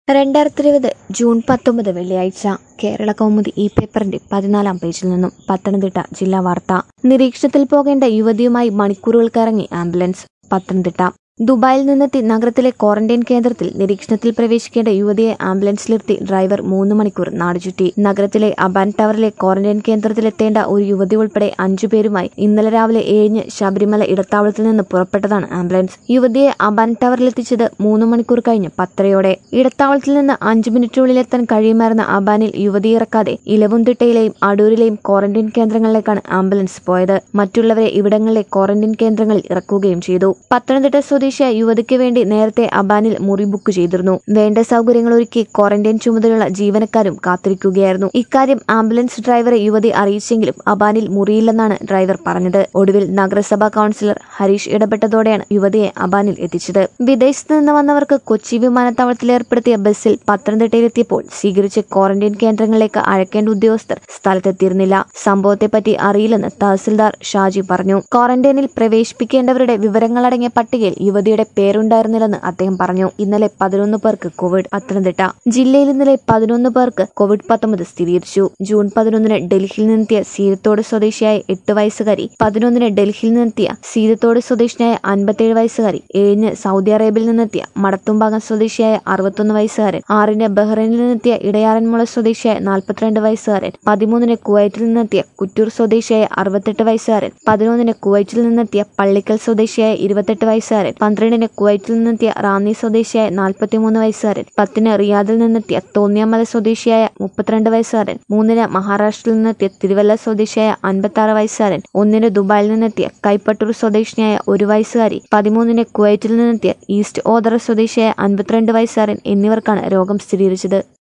രണ്ടായിരത്തി ഇരുപത് ജൂൺ പത്തൊമ്പത് വെള്ളിയാഴ്ച കേരള കൗമുദി ഈ പേപ്പറിന്റെ പതിനാലാം പേജിൽ നിന്നും പത്തനംതിട്ട ജില്ലാ വാർത്ത നിരീക്ഷണത്തിൽ പോകേണ്ട യുവതിയുമായി മണിക്കൂറുകൾക്കിറങ്ങി ആംബുലൻസ് പത്തനംതിട്ട ദുബായിൽ നിന്നെത്തി നഗരത്തിലെ ക്വാറന്റൈൻ കേന്ദ്രത്തിൽ നിരീക്ഷണത്തിൽ പ്രവേശിക്കേണ്ട യുവതിയെ ആംബുലൻസിലിരുത്തി ഡ്രൈവർ മൂന്ന് മണിക്കൂർ നാടുചുറ്റി നഗരത്തിലെ അബാൻ ടവറിലെ ക്വാറന്റൈൻ കേന്ദ്രത്തിലെത്തേണ്ട ഒരു യുവതി ഉൾപ്പെടെ അഞ്ചു പേരുമായി ഇന്നലെ രാവിലെ ഏഴിന് ശബരിമല ഇടത്താവളത്തിൽ നിന്ന് പുറപ്പെട്ടതാണ് ആംബുലൻസ് യുവതിയെ അബാൻ ടവറിലെത്തിച്ചത് മൂന്ന് മണിക്കൂർ കഴിഞ്ഞ് പത്തരയോടെ ഇടത്താവളത്തിൽ നിന്ന് അഞ്ചു മിനിറ്റിനുള്ളിലെത്താൻ കഴിയുമായിരുന്ന അബാനിൽ യുവതി ഇറക്കാതെ ഇലവുംതിട്ടയിലെയും അടൂരിലെയും ക്വാറന്റൈൻ കേന്ദ്രങ്ങളിലേക്കാണ് ആംബുലൻസ് പോയത് മറ്റുള്ളവരെ ഇവിടങ്ങളിലെ ക്വാറന്റൈൻ കേന്ദ്രങ്ങളിൽ ഇറക്കുകയും ചെയ്തു പത്തനംതിട്ട സ്വദേശിയായ യുവതിക്ക് വേണ്ടി നേരത്തെ അബാനിൽ മുറി ബുക്ക് ചെയ്തിരുന്നു വേണ്ട സൗകര്യങ്ങൾ ഒരുക്കി ക്വാറന്റൈൻ ചുമതലയുള്ള ജീവനക്കാരും കാത്തിരിക്കുകയായിരുന്നു ഇക്കാര്യം ആംബുലൻസ് ഡ്രൈവറെ യുവതി അറിയിച്ചെങ്കിലും അബാനിൽ മുറിയില്ലെന്നാണ് ഡ്രൈവർ പറഞ്ഞത് ഒടുവിൽ നഗരസഭാ കൌൺസിലർ ഹരീഷ് ഇടപെട്ടതോടെയാണ് യുവതിയെ അബാനിൽ എത്തിച്ചത് വിദേശത്ത് നിന്ന് വന്നവർക്ക് കൊച്ചി വിമാനത്താവളത്തിൽ ഏർപ്പെടുത്തിയ ബസ്സിൽ പത്തനംതിട്ടയിലെത്തിയപ്പോൾ സ്വീകരിച്ച ക്വാറന്റൈൻ കേന്ദ്രങ്ങളിലേക്ക് അഴക്കേണ്ട ഉദ്യോഗസ്ഥർ സ്ഥലത്തെത്തിയിരുന്നില്ല സംഭവത്തെപ്പറ്റി അറിയില്ലെന്ന് തഹസിൽദാർ ഷാജി പറഞ്ഞു ക്വാറന്റൈനിൽ പ്രവേശിപ്പിക്കേണ്ടവരുടെ വിവരങ്ങളടങ്ങിയ പട്ടികയിൽ യുവതിയുടെ പേരുണ്ടായിരുന്നില്ലെന്ന് അദ്ദേഹം പറഞ്ഞു ഇന്നലെ പതിനൊന്ന് പേർക്ക് കോവിഡ് പത്തനംതിട്ട ജില്ലയിൽ ഇന്നലെ പതിനൊന്ന് പേർക്ക് കോവിഡ് പത്തൊമ്പത് സ്ഥിരീകരിച്ചു ജൂൺ പതിനൊന്നിന് ഡൽഹിയിൽ നിന്നെത്തിയ സീരത്തോട് സ്വദേശിയായ എട്ട് വയസ്സുകാരി പതിനൊന്നിന് ഡൽഹിയിൽ നിന്നെത്തിയ സീരത്തോട് സ്വദേശിയായ അൻപത്തിയേഴ് വയസ്സുകാരി ഏഴിന് സൗദി അറേബ്യയിൽ നിന്നെത്തിയ മടത്തുംഭാഗം സ്വദേശിയായ അറുപത്തൊന്ന് വയസ്സുകാരൻ ആറിന് ബഹ്റൈനിൽ നിന്നെത്തിയ ഇടയാറന്മുള സ്വദേശിയായ നാൽപ്പത്തിരണ്ട് വയസ്സുകാരൻ പതിമൂന്നിന് കുവൈറ്റിൽ നിന്നെത്തിയ കുറ്റൂർ സ്വദേശിയായ അറുപത്തെട്ട് വയസ്സുകാരൻ പതിനൊന്നിന് കുവൈറ്റിൽ നിന്നെത്തിയ പള്ളിക്കൽ സ്വദേശിയായ ഇരുപത്തെട്ട് വയസ്സുകാരൻ പന്ത്രണ്ടിന് കുവൈറ്റിൽ നിന്നെത്തിയ റാന്നി സ്വദേശിയായ നാൽപ്പത്തിമൂന്ന് വയസ്സുകാരൻ പത്തിന് റിയാദിൽ നിന്നെത്തിയ തോന്നിയാമല സ്വദേശിയായ മുപ്പത്തിരണ്ട് വയസ്സുകാരൻ മൂന്നിന് മഹാരാഷ്ട്രയിൽ നിന്നെത്തിയ തിരുവല്ല സ്വദേശിയായ അൻപത്തി ആറ് വയസ്സുകാരൻ ഒന്നിന് ദുബായിൽ നിന്നെത്തിയ കൈപ്പട്ടൂർ സ്വദേശിനിയായ ഒരു വയസ്സുകാരി പതിമൂന്നിന് കുവൈറ്റിൽ നിന്നെത്തിയ ഈസ്റ്റ് ഓതറ സ്വദേശിയായ അൻപത്തിരണ്ട് വയസ്സുകാരൻ എന്നിവർക്കാണ് രോഗം സ്ഥിരീകരിച്ചത്